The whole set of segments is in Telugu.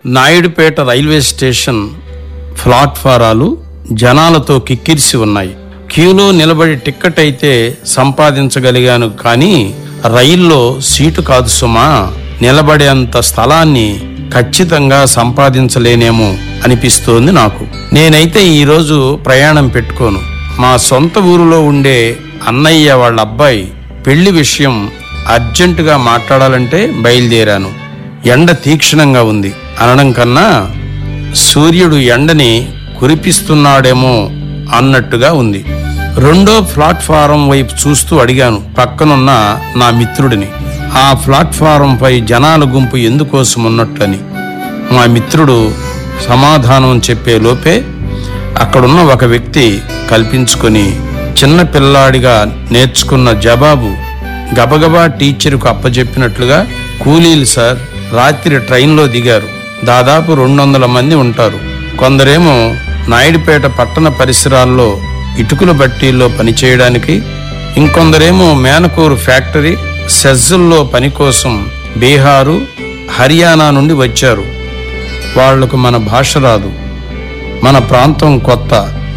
నాయుడుపేట రైల్వే స్టేషన్ ప్లాట్ఫారాలు జనాలతో కిక్కిరిసి ఉన్నాయి క్యూలో నిలబడి టిక్కెట్ అయితే సంపాదించగలిగాను కానీ రైల్లో సీటు కాదు సుమా నిలబడేంత స్థలాన్ని ఖచ్చితంగా సంపాదించలేనేమో అనిపిస్తోంది నాకు నేనైతే ఈరోజు ప్రయాణం పెట్టుకోను మా సొంత ఊరిలో ఉండే అన్నయ్య వాళ్ళ అబ్బాయి పెళ్లి విషయం అర్జెంటుగా మాట్లాడాలంటే బయలుదేరాను ఎండ తీక్షణంగా ఉంది అనడం కన్నా సూర్యుడు ఎండని కురిపిస్తున్నాడేమో అన్నట్టుగా ఉంది రెండో ప్లాట్ఫారం వైపు చూస్తూ అడిగాను పక్కనున్న నా మిత్రుడిని ఆ ప్లాట్ఫారంపై జనాల గుంపు ఎందుకోసం ఉన్నట్లని మా మిత్రుడు సమాధానం చెప్పే లోపే అక్కడున్న ఒక వ్యక్తి కల్పించుకొని చిన్న పిల్లాడిగా నేర్చుకున్న జవాబు గబగబా టీచర్కు అప్పజెప్పినట్లుగా కూలీలు సార్ రాత్రి ట్రైన్లో దిగారు దాదాపు రెండు వందల మంది ఉంటారు కొందరేమో నాయుడుపేట పట్టణ పరిసరాల్లో ఇటుకల బట్టీల్లో పనిచేయడానికి ఇంకొందరేమో మేనకూరు ఫ్యాక్టరీ సెజ్జుల్లో పని కోసం బీహారు హర్యానా నుండి వచ్చారు వాళ్లకు మన భాష రాదు మన ప్రాంతం కొత్త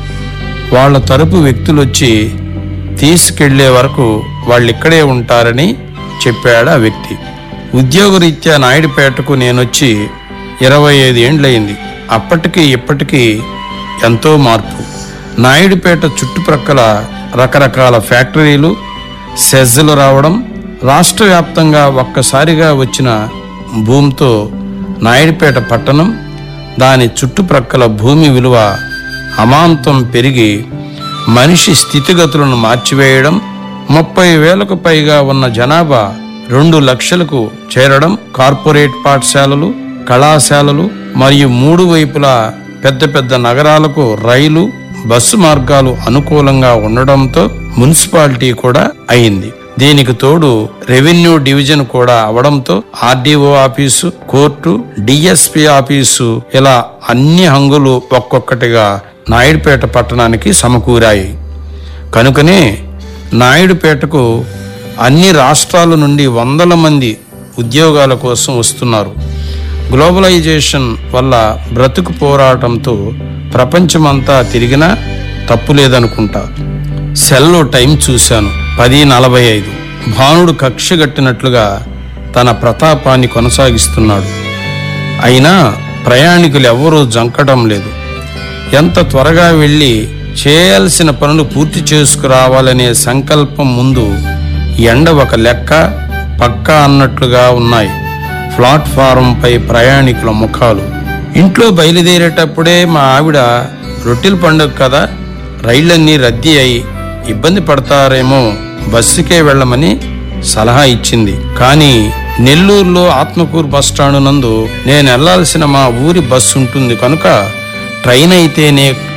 వాళ్ళ తరపు వ్యక్తులు వచ్చి తీసుకెళ్లే వరకు వాళ్ళు ఇక్కడే ఉంటారని చెప్పాడు ఆ వ్యక్తి ఉద్యోగరీత్యా నాయుడుపేటకు నేనొచ్చి ఇరవై ఐదు ఏండ్లయింది అప్పటికి ఇప్పటికీ ఎంతో మార్పు నాయుడుపేట చుట్టుప్రక్కల రకరకాల ఫ్యాక్టరీలు సెజ్జలు రావడం రాష్ట్ర వ్యాప్తంగా ఒక్కసారిగా వచ్చిన భూమితో నాయుడుపేట పట్టణం దాని చుట్టుప్రక్కల భూమి విలువ అమాంతం పెరిగి మనిషి స్థితిగతులను మార్చివేయడం ముప్పై వేలకు పైగా ఉన్న జనాభా రెండు లక్షలకు చేరడం కార్పొరేట్ పాఠశాలలు కళాశాలలు మరియు మూడు వైపులా పెద్ద పెద్ద నగరాలకు రైలు బస్సు మార్గాలు అనుకూలంగా ఉండడంతో మున్సిపాలిటీ కూడా అయింది దీనికి తోడు రెవెన్యూ డివిజన్ కూడా అవడంతో RDO office court DSP office ఇలా అన్ని హంగులు ఒక్కొక్కటిగా నాయుడుపేట పట్టణానికి సమకూరాయి కనుకనే నాయుడుపేటకు అన్ని రాష్ట్రాల నుండి వందల మంది ఉద్యోగాల కోసం వస్తున్నారు గ్లోబలైజేషన్ వల్ల బ్రతుకు పోరాటంతో ప్రపంచమంతా తిరిగినా తప్పు లేదనుకుంటా సెల్లో టైం చూశాను పది నలభై ఐదు భానుడు కక్షగట్టినట్లుగా తన ప్రతాపాన్ని కొనసాగిస్తున్నాడు అయినా ప్రయాణికులు ఎవ్వరూ జంకడం లేదు ఎంత త్వరగా వెళ్ళి చేయాల్సిన పనులు పూర్తి చేసుకురావాలనే సంకల్పం ముందు ఎండ ఒక లెక్క పక్కా అన్నట్లుగా ఉన్నాయి ప్లాట్ఫారంపై ప్రయాణికుల ముఖాలు ఇంట్లో బయలుదేరేటప్పుడే మా ఆవిడ రొట్టెల పండుగ కదా రైళ్ళన్నీ రద్దీ అయి ఇబ్బంది పడతారేమో బస్సుకే వెళ్ళమని సలహా ఇచ్చింది కానీ నెల్లూరులో ఆత్మకూరు బస్టాండ్ నందు నేను వెళ్లాల్సిన మా ఊరి బస్సు ఉంటుంది కనుక ట్రైన్ అయితేనే